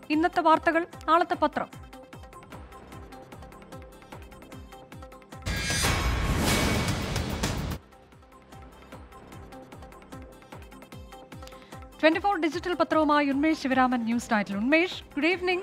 ഇന്നത്തെ വാർത്തകൾ നാളത്തെ പത്രം ട്വന്റി ഫോർ ഡിജിറ്റൽ പത്രവുമായി ഉന്മേഷ് ശിവരാമൻ ന്യൂസ് നൈറ്റിൽ ഉന്മേഷ് ഗുഡ് ഈവനിങ്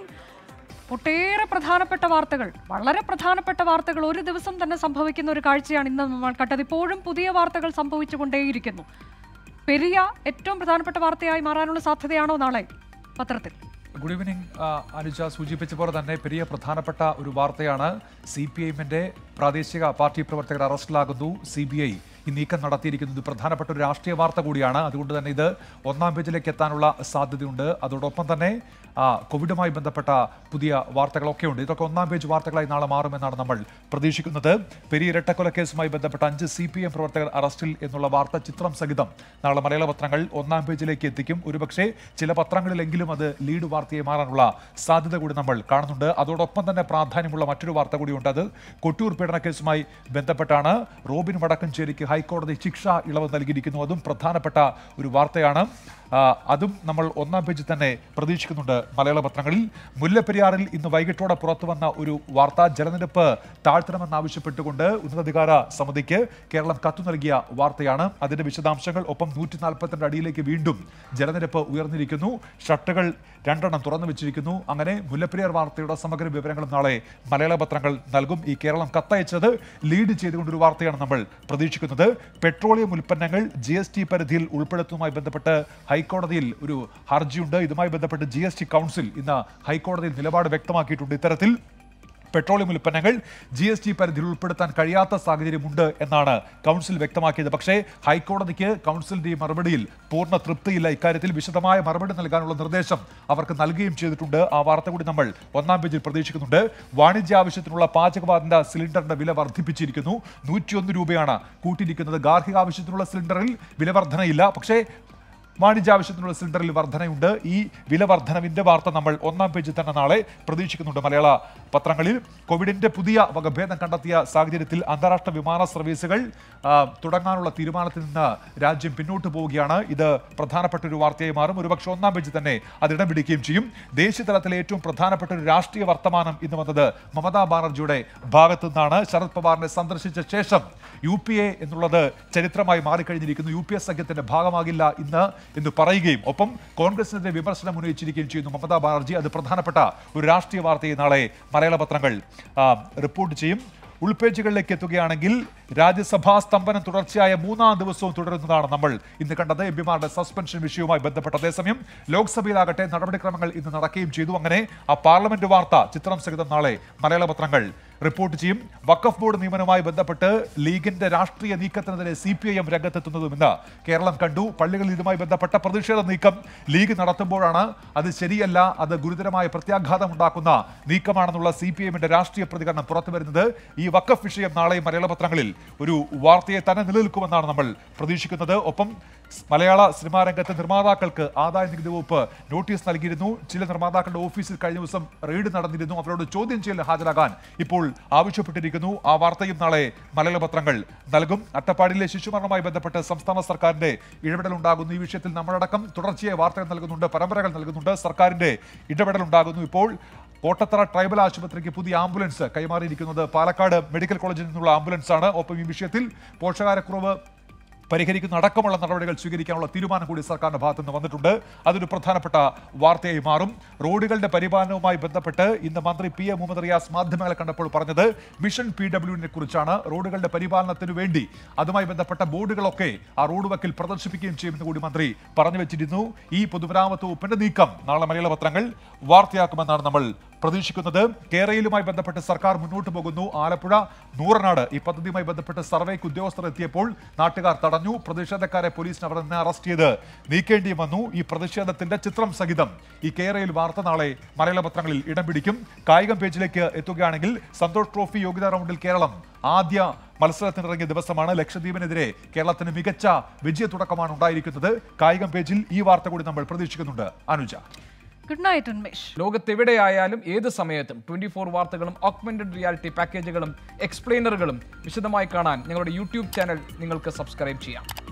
ഒട്ടേറെ പ്രധാനപ്പെട്ട വാർത്തകൾ വളരെ പ്രധാനപ്പെട്ട വാർത്തകൾ ഒരു ദിവസം തന്നെ സംഭവിക്കുന്ന ഒരു കാഴ്ചയാണ് ഇന്ന് നമ്മൾ കണ്ടത് ഇപ്പോഴും പുതിയ വാർത്തകൾ സംഭവിച്ചുകൊണ്ടേയിരിക്കുന്നു പെരിയ ഏറ്റവും പ്രധാനപ്പെട്ട വാർത്തയായി മാറാനുള്ള സാധ്യതയാണോ നാളെ പത്രത്തിൽ ഗുഡ് ഈവനിങ് ആ, അനുജ സൂചിപ്പിച്ച പോലെ തന്നെ പെരിയ പ്രധാനപ്പെട്ട ഒരു വാർത്തയാണ് സി പി ഐഎമ്മിന്റെ പ്രാദേശിക പാർട്ടി പ്രവർത്തകർ അറസ്റ്റിലാകുന്നു സി ബി ഐ ഈ നീക്കം നടത്തിയിരിക്കുന്നത് പ്രധാനപ്പെട്ട ഒരു രാഷ്ട്രീയ വാർത്ത കൂടിയാണ് അതുകൊണ്ട് തന്നെ ഇത് ഒന്നാം പേജിലേക്ക് എത്താനുള്ള സാധ്യതയുണ്ട് അതോടൊപ്പം തന്നെ ആ, കോവിഡുമായി ബന്ധപ്പെട്ട പുതിയ വാർത്തകളൊക്കെ ഉണ്ട് ഇതൊക്കെ ഒന്നാം പേജ് വാർത്തകളായി നാളെ മാറുമെന്നാണ് നമ്മൾ പ്രതീക്ഷിക്കുന്നത് പെരിയ ഇരട്ടക്കൊല കേസുമായി ബന്ധപ്പെട്ട അഞ്ച് സി പി എം പ്രവർത്തകർ അറസ്റ്റിൽ എന്നുള്ള വാർത്ത ചിത്രം സഹിതം നാളെ മലയാള പത്രങ്ങൾ ഒന്നാം പേജിലേക്ക് എത്തിക്കും ഒരുപക്ഷെ ചില പത്രങ്ങളിലെങ്കിലും അത് ലീഡ് വാർത്തയായി മാറാനുള്ള സാധ്യത കൂടി നമ്മൾ കാണുന്നുണ്ട് അതോടൊപ്പം തന്നെ പ്രാധാന്യമുള്ള മറ്റൊരു വാർത്ത കൂടിയുണ്ട് അത് കൊട്ടൂർ പീഡന കേസുമായി ബന്ധപ്പെട്ടാണ് റോബിൻ വടക്കഞ്ചേരിക്ക് ഹൈക്കോടതി ശിക്ഷ ഇളവ് നൽകിയിരിക്കുന്നു അതും പ്രധാനപ്പെട്ട ഒരു വാർത്തയാണ് ആ, അതും നമ്മൾ ഒന്നാം പേജിൽ തന്നെ പ്രതീക്ഷിക്കുന്നുണ്ട് മലയാള പത്രങ്ങളിൽ മുല്ലപ്പെരിയാറിൽ ഇന്ന് വൈകിട്ടോടെ പുറത്തു വന്ന ഒരു വാർത്ത ജലനിരപ്പ് താഴ്ത്തണമെന്നാവശ്യപ്പെട്ടുകൊണ്ട് ഉന്നതാധികാര സമിതിക്ക് കേരളം കത്തു നൽകിയ വാർത്തയാണ് അതിന്റെ വിശദാംശങ്ങൾ ഒപ്പം നൂറ്റി നാൽപ്പത്തിരണ്ട് അടിയിലേക്ക് വീണ്ടും ജലനിരപ്പ് ഉയർന്നിരിക്കുന്നു ഷട്ടറുകൾ രണ്ടെണ്ണം തുറന്നു വെച്ചിരിക്കുന്നു അങ്ങനെ മുല്ലപ്പെരിയാർ വാർത്തയുടെ സമഗ്ര വിവരങ്ങളും നാളെ മലയാള പത്രങ്ങൾ നൽകും ഈ കേരളം കത്തയച്ചത് ലീഡ് ചെയ്തുകൊണ്ടൊരു വാർത്തയാണ് നമ്മൾ പ്രതീക്ഷിക്കുന്നത് പെട്രോളിയം ഉൽപ്പന്നങ്ങൾ ജി എസ് ടി പരിധിയിൽ ഉൾപ്പെടുത്തുന്നതുമായി ബന്ധപ്പെട്ട് ഹൈക്കോടതിയിൽ ഒരു ഹർജിയുണ്ട് ഇതുമായി ബന്ധപ്പെട്ട് ജി എസ് ടി കൗൺസിൽ ഇന്ന് ഹൈക്കോടതിയിൽ നിലപാട് വ്യക്തമാക്കിയിട്ടുണ്ട് ഇത്തരത്തിൽ പെട്രോളിയം ഉൽപ്പന്നങ്ങൾ ജി എസ് ടി പരിധിയിൽ ഉൾപ്പെടുത്താൻ കഴിയാത്ത സാഹചര്യമുണ്ട് എന്നാണ് കൗൺസിൽ വ്യക്തമാക്കിയത് പക്ഷേ ഹൈക്കോടതിക്ക് കൗൺസിലിന്റെ ഈ മറുപടിയിൽ പൂർണ്ണ തൃപ്തിയില്ല ഇക്കാര്യത്തിൽ വിശദമായ മറുപടി നൽകാനുള്ള നിർദ്ദേശം അവർക്ക് നൽകുകയും ചെയ്തിട്ടുണ്ട് ആ വാർത്ത കൂടി നമ്മൾ ഒന്നാം പേജിൽ പ്രതീക്ഷിക്കുന്നുണ്ട് വാണിജ്യ ആവശ്യത്തിനുള്ള പാചകവാതക സിലിണ്ടറിന്റെ വില വർദ്ധിപ്പിച്ചിരിക്കുന്നു നൂറ്റിയൊന്ന് രൂപയാണ് കൂട്ടിയിരിക്കുന്നത് ഗാർഹിക ആവശ്യത്തിനുള്ള സിലിണ്ടറിൽ വില വർധനയില്ല പക്ഷേ വാണിജ്യ ആവശ്യത്തിനുള്ള സിലിണ്ടറിൽ വർധനയുണ്ട് ഈ വില വർധനവിന്റെ വാർത്ത നമ്മൾ ഒന്നാം പേജിൽ തന്നെ നാളെ പ്രതീക്ഷിക്കുന്നുണ്ട് മലയാള പത്രങ്ങളിൽ കോവിഡിന്റെ പുതിയ വകഭേദം കണ്ടെത്തിയ സാഹചര്യത്തിൽ അന്താരാഷ്ട്ര വിമാന സർവീസുകൾ ആ, തുടങ്ങാനുള്ള തീരുമാനത്തിൽ നിന്ന് രാജ്യം പിന്നോട്ട് പോവുകയാണ് ഇത് പ്രധാനപ്പെട്ട ഒരു വാർത്തയായി മാറും ഒരുപക്ഷെ ഒന്നാം പേജിൽ തന്നെ അത് ഇടം പിടിക്കുകയും ചെയ്യും ദേശീയ തലത്തിലെ ഏറ്റവും പ്രധാനപ്പെട്ട ഒരു രാഷ്ട്രീയ വർത്തമാനം ഇന്ന് വന്നത് മമതാ ബാനർജിയുടെ ഭാഗത്തു നിന്നാണ് ശരത് പവാറിനെ സന്ദർശിച്ച ശേഷം യു പി എ എന്നുള്ളത് ചരിത്രമായി മാറിക്കഴിഞ്ഞിരിക്കുന്നു യു പി എ സഖ്യത്തിന്റെ ഭാഗമാകില്ല ഇന്ന് എന്ന് പറയുകയും ഒപ്പം കോൺഗ്രസിനെതിരെ വിമർശനം ഉന്നയിച്ചിരിക്കുകയും ചെയ്യുന്നു മമതാ ബാനർജി അത് പ്രധാനപ്പെട്ട ഒരു രാഷ്ട്രീയ വാർത്തയെ നാളെ മലയാള പത്രങ്ങൾ ആ, റിപ്പോർട്ട് ചെയ്യും ഉൾപേജുകളിലേക്ക് എത്തുകയാണെങ്കിൽ രാജ്യസഭാ സ്തംഭനം തുടർച്ചയായ മൂന്നാം ദിവസവും തുടരുന്നതാണ് നമ്മൾ ഇന്ന് കണ്ടത് എം പിമാരുടെ സസ്പെൻഷൻ വിഷയവുമായി ബന്ധപ്പെട്ട് അതേസമയം ലോക്സഭയിലാകട്ടെ നടപടിക്രമങ്ങൾ ഇന്ന് നടക്കുകയും ചെയ്തു അങ്ങനെ ആ പാർലമെന്റ് വാർത്ത ചിത്രം സഹിതം നാളെ മലയാള പത്രങ്ങൾ റിപ്പോർട്ട് ചെയ്യും വഖഫ് ബോർഡ് നിയമനവുമായി ബന്ധപ്പെട്ട് ലീഗിന്റെ രാഷ്ട്രീയ നീക്കത്തിനെതിരെ സി പി ഐ എം രംഗത്തെത്തുന്നതും ഇന്ന് കേരളം കണ്ടു പള്ളികളിൽ ഇതുമായി ബന്ധപ്പെട്ട പ്രതിഷേധ നീക്കം ലീഗ് നടത്തുമ്പോഴാണ് അത് ശരിയല്ല അത് ഗുരുതരമായ പ്രത്യാഘാതം ഉണ്ടാക്കുന്ന നീക്കമാണെന്നുള്ള സി പി എമ്മിന്റെ രാഷ്ട്രീയ പ്രതികരണം പുറത്തു വരുന്നത് ഈ വഖഫ് വിഷയം നാളെ മലയാള പത്രങ്ങളിൽ ഒരു വാർത്തയെ തന്നെ നിലനിൽക്കുമെന്നാണ് നമ്മൾ പ്രതീക്ഷിക്കുന്നത് ഒപ്പം സ് മലയാള സിനിമാ രംഗത്തെ നിർമ്മാതാക്കൾക്ക് ആദായ നികുതി വകുപ്പ് നോട്ടീസ് നൽകിയിരുന്നു ചില നിർമ്മാതാക്കളുടെ ഓഫീസിൽ കഴിഞ്ഞ ദിവസം റെയ്ഡ് നടന്നിരുന്നു അവരോട് ചോദ്യം ചെയ്യൽ ഹാജരാകാൻ ഇപ്പോൾ ആവശ്യപ്പെട്ടിരിക്കുന്നു ആ വാർത്തയും നാളെ മലയാള പത്രങ്ങൾ നൽകും അട്ടപ്പാടിയിലെ ശിശുമരണവുമായി ബന്ധപ്പെട്ട് സംസ്ഥാന സർക്കാരിന്റെ ഇടപെടൽ ഉണ്ടാകുന്നു ഈ വിഷയത്തിൽ നമ്മളടക്കം തുടർച്ചയായ വാർത്തകൾ നൽകുന്നുണ്ട് പരമ്പരകൾ നൽകുന്നുണ്ട് സർക്കാരിന്റെ ഇടപെടൽ ഉണ്ടാകുന്നു ഇപ്പോൾ കോട്ടത്തറ ട്രൈബൽ ആശുപത്രിക്ക് പുതിയ ആംബുലൻസ് കൈമാറിയിരിക്കുന്നത് പാലക്കാട് മെഡിക്കൽ കോളേജിൽ നിന്നുള്ള ആംബുലൻസ് ആണ് ഒപ്പം ഈ വിഷയത്തിൽ പോഷകാരക്കുറവ് പരിഹരിക്കുന്ന അടക്കമുള്ള നടപടികൾ സ്വീകരിക്കാനുള്ള തീരുമാനം കൂടി സർക്കാരിന്റെ ഭാഗത്തു നിന്ന് വന്നിട്ടുണ്ട് അതൊരു പ്രധാനപ്പെട്ട വാർത്തയായി മാറും റോഡുകളുടെ പരിപാലനവുമായി ബന്ധപ്പെട്ട് ഇന്ന് മന്ത്രി പി എ മുഹമ്മദ് റിയാസ് മാധ്യമങ്ങളെ കണ്ടപ്പോൾ പറഞ്ഞത് മിഷൻ പി ഡബ്ല്യുവിനെ കുറിച്ചാണ് റോഡുകളുടെ പരിപാലനത്തിന് വേണ്ടി അതുമായി ബന്ധപ്പെട്ട ബോർഡുകളൊക്കെ ആ റോഡ് വക്കിൽ പ്രദർശിപ്പിക്കുകയും ചെയ്യുമെന്ന് കൂടി മന്ത്രി പറഞ്ഞു വെച്ചിരുന്നു ഈ പൊതുമരാമത്ത് വകുപ്പിന്റെ നീക്കം നാളെ മലയാള പത്രങ്ങൾ വാർത്തയാക്കുമെന്നാണ് നമ്മൾ പ്രതീക്ഷിക്കുന്നത് കേരളയിലുമായി ബന്ധപ്പെട്ട് സർക്കാർ മുന്നോട്ട് പോകുന്നു ആലപ്പുഴ നൂറനാട് ഈ പദ്ധതിയുമായി ബന്ധപ്പെട്ട് സർവേക്ക് ഉദ്യോഗസ്ഥർ എത്തിയപ്പോൾ നാട്ടുകാർ തടഞ്ഞു പ്രതിഷേധക്കാരെ പോലീസിന് അവിടെ നിന്ന് അറസ്റ്റ് ചെയ്ത് നീക്കേണ്ടി വന്നു ഈ പ്രതിഷേധത്തിന്റെ ചിത്രം സഹിതം ഈ കേരളയിൽ വാർത്ത നാളെ മലയാള പത്രങ്ങളിൽ ഇടം പിടിക്കും കായികം പേജിലേക്ക് എത്തുകയാണെങ്കിൽ സന്തോഷ് ട്രോഫി യോഗ്യതാ റൗണ്ടിൽ കേരളം ആദ്യ മത്സരത്തിനിറങ്ങിയ ദിവസമാണ് ലക്ഷദ്വീപിനെതിരെ കേരളത്തിന് മികച്ച വിജയ തുടക്കമാണ് ഉണ്ടായിരിക്കുന്നത് കായികം പേജിൽ ഈ വാർത്ത കൂടി നമ്മൾ പ്രതീക്ഷിക്കുന്നുണ്ട് അനുജ ഗുഡ് നൈറ്റ് ഉന്മേഷ് ലോകത്തെവിടെയായാലും ഏത് സമയത്തും ട്വന്റി ഫോർ വാർത്തകളും ഓഗ്മെന്റഡ് റിയാലിറ്റി പാക്കേജുകളും എക്സ്പ്ലെയിനറുകളും വിശദമായി കാണാൻ ഞങ്ങളുടെ യൂട്യൂബ് ചാനൽ നിങ്ങൾക്ക് സബ്സ്ക്രൈബ് ചെയ്യാം